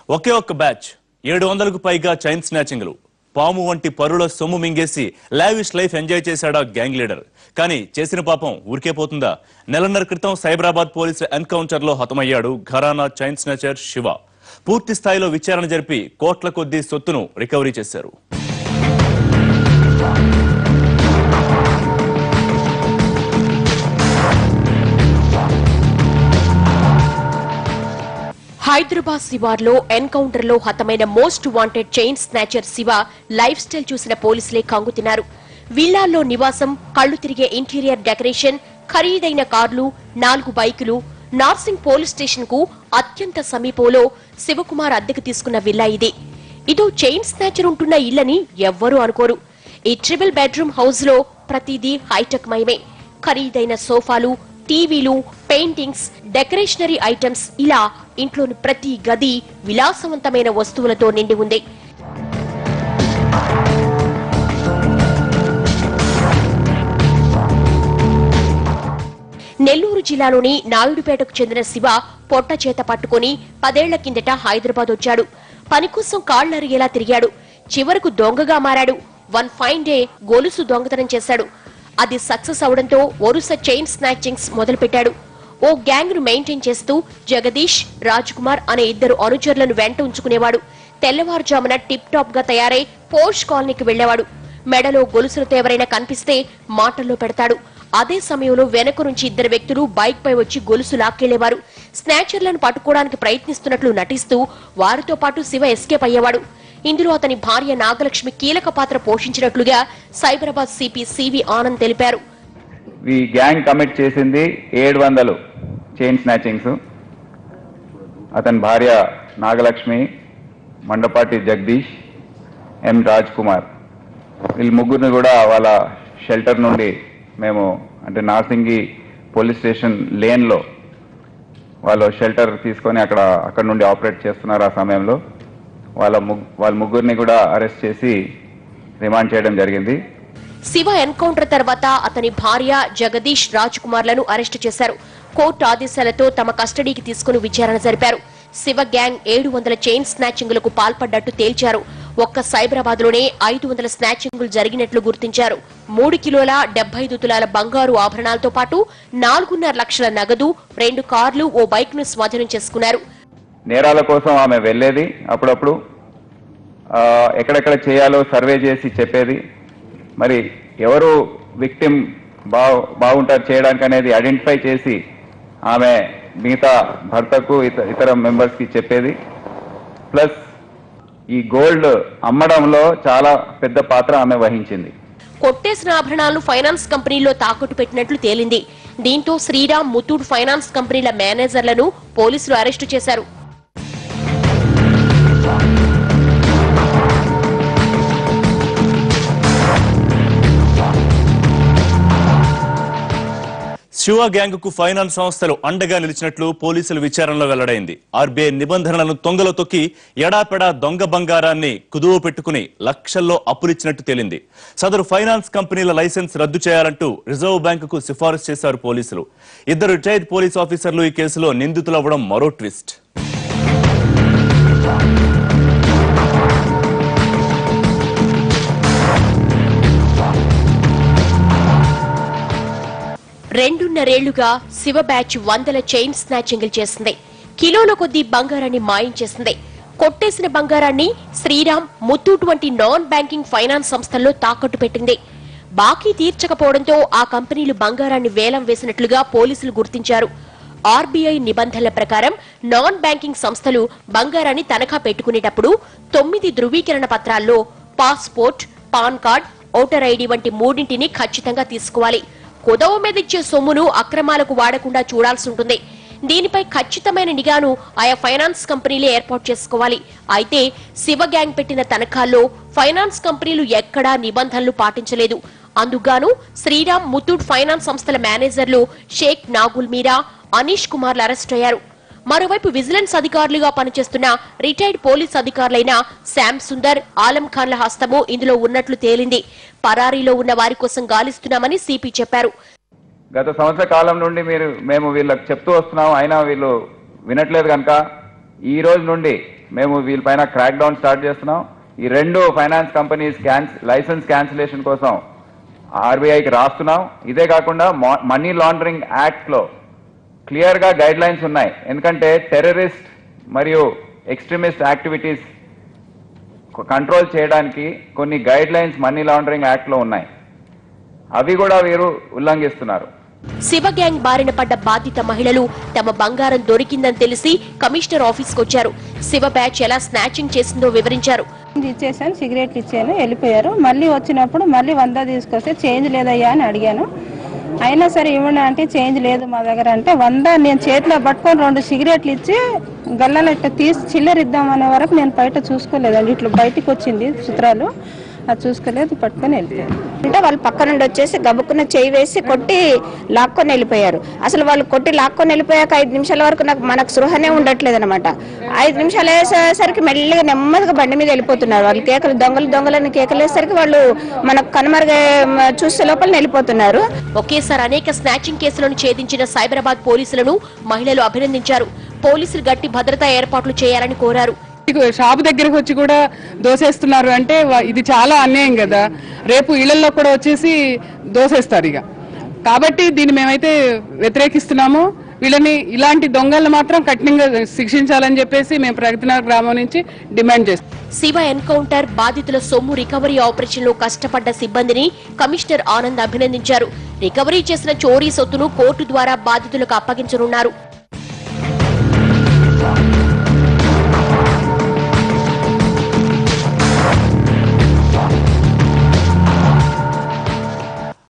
ఒకే ఒక్క బ్యాచ్ ఏడు వందలకు పైగా చైన్ స్నాచింగ్లు పాము వంటి పరుల సొమ్ము మింగేసి లావిష్ లైఫ్ ఎంజాయ్ చేశాడా గ్యాంగ్ లీడర్ కానీ చేసిన పాపం ఊరికే పోతుందా నెలన్నర క్రితం సైబరాబాద్ పోలీసుల ఎన్కౌంటర్ లో హతమయ్యాడు ఘరానా చైన్ స్నాచర్ శివ పూర్తి స్థాయిలో విచారణ జరిపి కోట్ల కొద్దీ సొత్తును రికవరీ చేశారు హైదరాబాద్ శివార్లో ఎన్కౌంటర్ లో హతమైన most wanted chain snatcher Shiva lifestyle చూసిన పోలీసులే కంగుతిన్నారు విల్లాల్లో నివాసం కళ్లు తిరిగే ఇంటీరియర్ డెకరేషన్ ఖరీదైన కార్లు నాలుగు బైకులు నార్సింగ్ పోలీస్ స్టేషన్ కు అత్యంత సమీపంలో శివకుమార్ అద్దెకు తీసుకున్న విల్లా ఇది ఇదో చైన్ స్నాచర్ ఉంటున్న ఇల్లని ఎవ్వరూ అనుకోరు ఈ ట్రిపుల్ బెడ్రూమ్ హౌస్ లో ప్రతిదీ హైటెక్ మయమే ఖరీదైన సోఫాలు టీవీలు పెయింటింగ్స్ డెకరేషనరీ ఐటమ్స్ ఇలా ఇంట్లోని ప్రతి గది విలాసవంతమైన వస్తువులతో నిండి ఉంది నెల్లూరు జిల్లాలోని నాయుడుపేటకు చెందిన శివ పొట్ట చేత పట్టుకుని పదేళ్ల కిందట హైదరాబాద్ వచ్చాడు పని కోసం కాళ్లరిగేలా తిరిగాడు చివరకు దొంగగా మారాడు వన్ ఫైన్ డే గొలుసు దొంగతనం చేశాడు అది సక్సెస్ అవడంతో వరుస చైన్ స్నాచింగ్స్ మొదలుపెట్టాడు ఓ గ్యాంగ్ ను మెయింటైన్ చేస్తూ జగదీష్ రాజ్ కుమార్ అనే ఇద్దరు అనుచరులను వెంట ఉంచుకునేవాడు తెల్లవారుజామున టిప్ టాప్ గా తయారై పోష్ కాలనీకి వెళ్లేవాడు మెడలో గొలుసులతో ఎవరైనా కనిపిస్తే మాటల్లో పెడతాడు అదే సమయంలో వెనక నుంచి ఇద్దరు వ్యక్తులు బైక్ పై వచ్చి గొలుసు లాక్కెళ్లేవారు స్నాచర్లను పట్టుకోవడానికి ప్రయత్నిస్తున్నట్లు నటిస్తూ వారితో పాటు శివ ఎస్కేప్ అయ్యేవాడు ఇందులో అతని భార్య నాగలక్ష్మి కీలక పాత్ర పోషించినట్లుగా సైబరాబాద్ సిపి సివి ఆనంద్ తెలిపారు ఈ గ్యాంగ్ కమిట్ చేసింది ఏడు వందలు చైన్ స్నాచింగ్స్ అతని భార్య నాగలక్ష్మి మండపాటి జగదీష్ ఎం రాజ్ కుమార్ వీళ్ళు ముగ్గురిని కూడా వాళ్ళ షెల్టర్ నుండి మేము అంటే నార్సింగి పోలీస్ స్టేషన్ లేన్లో వాళ్ళు షెల్టర్ తీసుకొని అక్కడ అక్కడ నుండి ఆపరేట్ చేస్తున్నారు ఆ సమయంలో వాళ్ళ ముగ్ వాళ్ళ ముగ్గురిని కూడా అరెస్ట్ చేసి రిమాండ్ చేయడం జరిగింది శివ ఎన్కౌంటర్ తర్వాత అతని భార్య జగదీష్ రాజ్ కుమార్లను అరెస్టు చేశారు కోర్టు ఆదేశాలతో తమ కస్టడీకి తీసుకుని విచారణ జరిపారు శివ గ్యాంగ్ ఏడు వందల చైన్ స్నాచింగులకు పాల్పడ్డట్టు తేల్చారు ఒక్క సైబరాబాద్ లోనే ఐదు వందల స్నాచింగులు జరిగినట్లు గుర్తించారు మూడు కిలోల డెబ్బై ఐదు తులాల బంగారు ఆభరణాలతో పాటు నాలుగున్నర లక్షల నగదు రెండు కార్లు ఓ బైక్ ను స్వాధీనం చేసుకున్నారు నేరాల కోసం ఆమె వెళ్ళేది అప్పుడప్పుడు ఆ, ఎక్కడెక్కడ చేయాలో సర్వే చేసి చెప్పేది మరి ఎవరు విక్టిమ్ బా బాగుంటారు చేయడానికి అనేది ఐడెంటిఫై చేసి ఆమె మిగతా భర్తకు ఇత ఇతర మెంబర్స్కి చెప్పేది ప్లస్ ఈ గోల్డ్ అమ్మడంలో చాలా పెద్ద పాత్ర ఆమె వహించింది కొట్టేసిన ఆభరణాలను ఫైనాన్స్ కంపెనీలో తాకట్టు పెట్టినట్లు తేలింది దీంతో శ్రీరామ్ ముత్తూట్ ఫైనాన్స్ కంపెనీల మేనేజర్లను పోలీసులు అరెస్టు చేశారు శివ గ్యాంగ్ కు ఫైనాన్స్ సంస్థలు అండగా నిలిచినట్లు పోలీసుల విచారణలో వెల్లడైంది ఆర్బీఐ నిబంధనలను తొంగలో తొక్కి ఎడాపెడా దొంగ బంగారాన్ని కుదువ పెట్టుకుని లక్షల్లో అప్పులిచ్చినట్టు తేలింది సదరు ఫైనాన్స్ కంపెనీల లైసెన్స్ రద్దు చేయాలంటూ రిజర్వ్ బ్యాంకుకు సిఫారసు చేశారు పోలీసులు ఇద్దరు రిటైర్డ్ పోలీస్ ఆఫీసర్లు ఈ కేసులో నిందితులవ్వడం మరో ట్విస్ట్ రెండున్నరేళ్లుగా శివ బ్యాచ్ వందల చైన్ స్నాచింగ్లు చేసింది కిలోల కొద్దీ బంగారాన్ని మాయం చేసింది కొట్టేసిన బంగారాన్ని శ్రీరామ్ ముత్తూట్ వంటి నాన్ బ్యాంకింగ్ ఫైనాన్స్ సంస్థల్లో తాకట్టు పెట్టింది బాకీ తీర్చకపోవడంతో ఆ కంపెనీలు బంగారాన్ని వేలం వేసినట్లుగా పోలీసులు గుర్తించారు ఆర్బీఐ నిబంధనల ప్రకారం నాన్ బ్యాంకింగ్ సంస్థలు బంగారాన్ని తనఖా పెట్టుకునేటప్పుడు తొమ్మిది ధృవీకరణ పత్రాల్లో passport pan card voter ID వంటి మూడింటిని ఖచ్చితంగా తీసుకోవాలి కుదవ మీద ఇచ్చే సొమ్మును అక్రమాలకు వాడకుండా చూడాల్సి ఉంటుంది దీనిపై ఖచ్చితమైన నిఘాను ఆయా ఫైనాన్స్ కంపెనీలే ఏర్పాటు చేసుకోవాలి అయితే శివ గ్యాంగ్ పెట్టిన తనఖాల్లో ఫైనాన్స్ కంపెనీలు ఎక్కడా నిబంధనలు పాటించలేదు అందుగాను శ్రీరామ్ ముత్తూట్ ఫైనాన్స్ సంస్థల మేనేజర్లు షేక్ నాగుల్ మీరా అనీష్ కుమార్లు అరెస్ట్ అయ్యారు మరోవైపు విజిలెన్స్ అధికారులుగా పనిచేస్తున్న రిటైర్డ్ పోలీస్ అధికారులైన శ్యామ్ సుందర్ ఆలం ఖాన్ల హస్తము ఇందులో ఉన్నట్లు తేలింది పరారీలో ఉన్న వారి కోసం గాలిస్తున్నామని సిపి చెప్పారు గత సంవత్సర కాలం నుండి మీరు మేము వీళ్ళకి చెప్తూ వస్తున్నాం అయినా వీళ్ళు వినట్లేదు కనుక ఈ రోజు నుండి మేము వీళ్ళపైన క్రాక్ డౌన్ స్టార్ట్ చేస్తున్నాం ఈ రెండు ఫైనాన్స్ కంపెనీస్ క్యాన్స్ లైసెన్స్ క్యాన్సిలేషన్ కోసం ఆర్బీఐకి రాస్తున్నాం ఇదే కాకుండా మనీ లాండరింగ్ యాక్ట్లో క్లియర్గా గైడ్ లైన్స్ ఉన్నాయి ఎందుకంటే టెర్రరిస్ట్ మరియు ఎక్స్ట్రీమిస్ట్ యాక్టివిటీస్ కంట్రోల్ చేయడానికి కొన్ని గైడ్ లైన్స్ మనీ లాండరింగ్ యాక్ట్లో ఉన్నాయి అవి కూడా వీరు ఉల్లంఘిస్తున్నారు శివ గ్యాంగ్ బారిన పడ్డ బాధిత మహిళలు తమ బంగారం దొరికిందని తెలిసి కమిషనర్ ఆఫీస్కి వచ్చారు శివ బ్యాచ్ ఎలా స్నాచింగ్ చేసిందో వివరించారు ఇచ్చేసాను సిగరెట్లు ఇచ్చాను వెళ్ళిపోయారు మళ్ళీ వచ్చినప్పుడు మళ్ళీ వంద తీసుకొస్తే చేంజ్ లేదయ్యా అని అడిగాను అయినా సరే ఇవ్వండి అంటే చేంజ్ లేదు మా దగ్గర అంటే వంద నేను చేతిలో పట్టుకొని రెండు సిగరెట్లు ఇచ్చి గల్లలో ఇట్లా తీసి చిల్లర ఇద్దాం అనే వరకు నేను బయట చూసుకోలేదండి ఇట్లా బయటికి వచ్చింది చిత్రాలు అది చూసుకోలేదు పట్టుకొని వెళ్ళిపోయాను అంటే వాళ్ళు పక్క నుండి వచ్చేసి గబుక్కున చేయి వేసి కొట్టి లాక్కొని వెళ్ళిపోయారు అసలు వాళ్ళు కొట్టి లాక్కొని వెళ్ళిపోయాక ఐదు నిమిషాల వరకు నాకు మనకు సృహనే ఉండట్లేదు అనమాట ఐదు నిమిషాలు వేసేసరికి మెల్లిగా నెమ్మదిగా బండి మీద వెళ్ళిపోతున్నారు వాళ్ళు కేకలు దొంగలు దొంగలని కేకలు వేసేసరికి వాళ్ళు మనకు కనుమరుగా చూసే లోపల వెళ్ళిపోతున్నారు ఒకేసారి అనేక స్నాచింగ్ కేసులను ఛేదించిన సైబరాబాద్ పోలీసులను మహిళలు అభినందించారు పోలీసులు గట్టి భద్రతా ఏర్పాట్లు చేయాలని కోరారు షాప్ దగ్గరకు వచ్చి కూడా దోసేస్తున్నారు అంటే వా- ఇది చాలా అన్యాయం కదా రేపు ఇళ్లలో కూడా వచ్చేసి దోసేస్తారు ఇక కాబట్టి దీన్ని మేమైతే వ్యతిరేకిస్తున్నాము వీళ్ళని ఇలాంటి దొంగలను మాత్రం కఠినంగా శిక్షించాలని చెప్పేసి మేము ప్రగతినగర్ గ్రామం నుంచి డిమాండ్ చేస్తాం శివ ఎన్కౌంటర్ బాధితుల సొమ్ము రికవరీ ఆపరేషన్ లో కష్టపడ్డ సిబ్బందిని కమిషనర్ ఆనంద్ అభినందించారు రికవరీ చేసిన చోరీ సొత్తును కోర్టు ద్వారా బాధితులకు అప్పగించనున్నారు